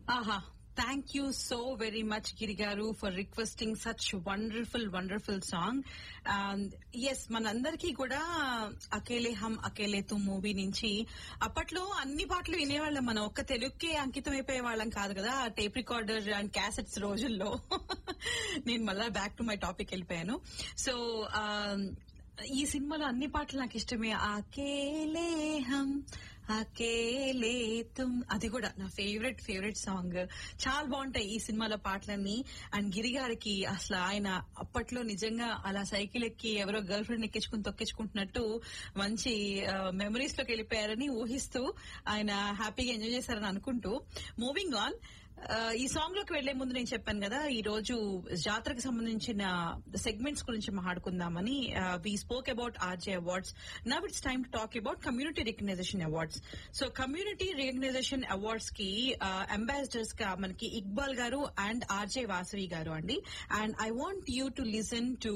ఆహా thank you so very much Giri garu for requesting such wonderful wonderful songs మనందరికీ కూడా అకేలే హమ్ అకేలే తు movie నుంచి అప్పట్లో అన్ని పాటలు వినేవాళ్ళం మనం ఒక్క తెలుగుకే అంకితం అయిపోయే వాళ్ళం కాదు కదా టేప్ రికార్డర్ అండ్ క్యాసెట్స్ రోజుల్లో నేను మళ్ళా బ్యాక్ టు మై టాపిక్ వెళ్ళిపోయాను సో ఈ సినిమాలో అన్ని పాటలు నాకు ఇష్టమే అకేలే హమ్ అకేలే తుమ్ అది కూడా నా ఫేవరెట్ ఫేవరెట్ సాంగ్ చాలా బాగుంటాయి ఈ సినిమాలో పాటలన్నీ అండ్ గిరి గారికి అసలు ఆయన అప్పట్లో నిజంగా అలా సైకిల్ ఎక్కి ఎవరో గర్ల్ ఫ్రెండ్ ఎక్కించుకుని తొక్కించుకుంటున్నట్టు మంచి మెమరీస్ లోకి వెళ్ళిపోయారని ఊహిస్తూ ఆయన హ్యాపీగా ఎంజాయ్ చేశారని అనుకుంటూ మూవింగ్ ఆన్ ఈ సాంగ్ లోకి వెళ్లే ముందు నేను చెప్పాను కదా ఈ రోజు జాతరకు సంబంధించిన సెగ్మెంట్స్ గురించి మాట్లాడుకుందామని we spoke about RJ awards now it's time to talk about community recognization awards so community recognization awards కి అంబాసిడర్స్ గా మనకి ఇక్బాల్ గారు అండ్ ఆర్జే వాసవి గారు అండి and I want you to listen to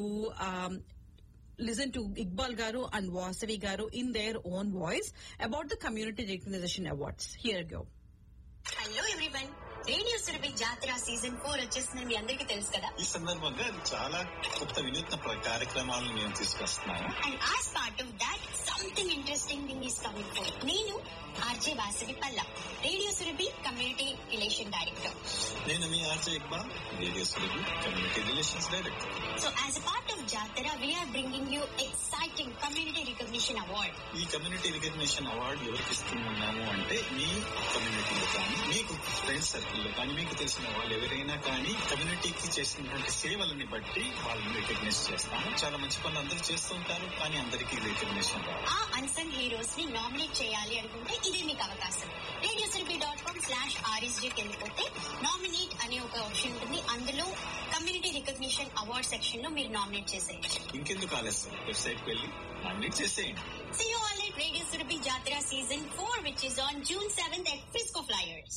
listen to Iqbal Garu and Vasavi Garu in their own voice about the Community Recognition Awards. Here you go. Hello everyone radio Surabhi Jatara season four వచ్చేసిందని మీ అందరికీ తెలుసు కదా ఈ సందర్భంగా అది చాలా కొత్త వినూత్న ప్ర- కార్యక్రమాలను మేము తీసుకొస్తున్నాము and as part of that something interesting thing is coming for నేను RJ Vasavi Palla radio Surabhi community relation director నేను మీ RJ Iqbal radio Surabhi community relations director so as a part of Jatara we're bringing you exciting community recognition award ఈ community recognition award ఎవరికి ఇస్తున్నాము అంటే మీ కమ్యూనిటీలో కానీ మీకు ఫ్రెండ్స్ సర్కిల్లో కానీ మీకు తెలిసిన వాళ్ళు ఎవరైనా కానీ కమ్యూనిటీకి చేసినటువంటి సేవలని బట్టి వాళ్ళని రికగ్నైజ్ చేస్తాము చాలా మంచి పనులు అందరూ చేస్తూ ఉంటారు కానీ అందరికీ రికగ్నిషన్ రాదు ఆ అన్సంగ్ హీరోస్ ని నామినేట్ చేయాలి అనుకుంటే ఇదే మీకు అవకాశం radio Surabhi dot com slash ఆర్ఎస్జీకి వెళ్ళిపోతే నామినేట్ అనే ఒక ఆప్షన్ ఉంటుంది అందులో కమ్యూనిటీ రికగ్నిషన్ అవార్డ్ సెక్షన్ లో మీరు నామినేట్ చేసేయచ్చు ఇంకెందుకు ఆలస్యం వెబ్సైట్ కి వెళ్ళి నామినేట్ చేసేయండి See you all at Radio Surabhi Jatara Season 4, which is on June 7th at Frisco Flyers.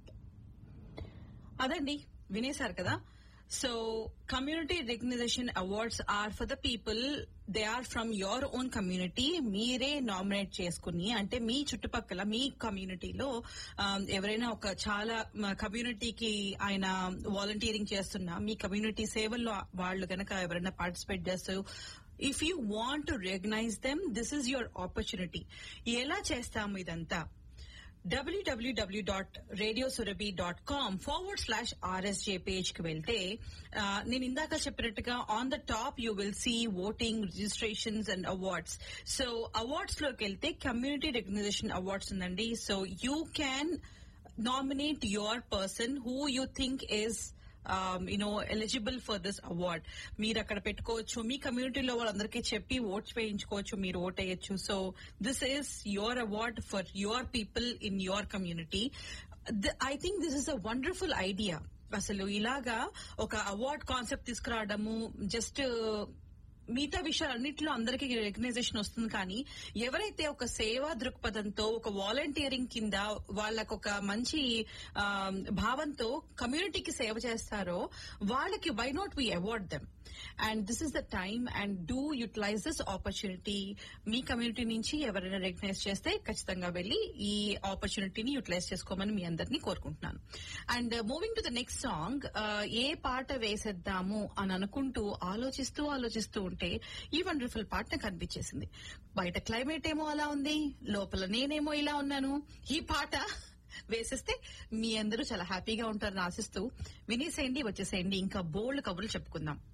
అదండి వినేశారు కదా so community recognization awards are for the people they are from your own community మీరే nominate చేసుకుని అంటే మీ చుట్టుపక్కల మీ కమ్యూనిటీలో ఎవరైనా ఒక చాలా కమ్యూనిటీకి ఆయన వాలంటీరింగ్ చేస్తున్నా మీ కమ్యూనిటీ సేవల్లో వాళ్ళు గనక ఎవరైనా పార్టిసిపేట్ చేస్తూ if you want to recognize them this is your opportunity ఎలా చేస్తాము ఇదంతా www.radiosurabhi.com forward slash RSJ page కి వెళ్తే ఆ, నేను ఇందాక చెప్పినట్టుగా on the top you will see voting registrations and awards so awards లోకి వెళ్తే కమ్యూనిటీ రికగ్నైజేషన్ అవార్డ్స్ ఉందండి so you can nominate your person who you think is you know eligible for this award మీరు అక్కడ పెట్టుకోవచ్చు మీ కమ్యూనిటీలో వాళ్ళందరికీ చెప్పి ఓట్స్ వేయించుకోవచ్చు మీరు ఓట్ వేయచ్చు so this is your award for your people in your community I think this is a wonderful idea అసలు ఇలాగా ఒక అవార్డ్ కాన్సెప్ట్ తీసుకురావడము జస్ట్ మిగతా విషయాలన్నింటిలో అందరికీ రికగ్నైజేషన్ వస్తుంది కానీ ఎవరైతే ఒక సేవా దృక్పథంతో ఒక వాలంటీరింగ్ కింద వాళ్ళకు ఒక మంచి ఆ, భావంతో కమ్యూనిటీకి సేవ చేస్తారో వాళ్ళకి why not we award them and this is the time and do utilize this opportunity మీ కమ్యూనిటీ నుంచి ఎవరైనా రికగ్నైజ్ చేస్తే ఖచ్చితంగా వెళ్లి ఈ ఆపర్చునిటీని యూటిలైజ్ చేసుకోమని మీ అందరినీ కోరుకుంటున్నాను and moving to the next song ఏ పాట వేసేద్దాము అని అనుకుంటూ ఆలోచిస్తూ ఆలోచిస్తూ ఉంటే ఈ వండర్ఫుల్ పాట నాకు అనిపించేసింది బయట క్లైమేట్ ఏమో అలా ఉంది లోపల నేనేమో ఇలా ఉన్నాను ఈ పాట వేసేస్తే మీ అందరూ చాలా హ్యాపీగా ఉంటారని ఆశిస్తూ వినేసేయండి వచ్చేసేయండి ఇంకా బోల్డ్ కబుర్లు చెప్పుకుందాం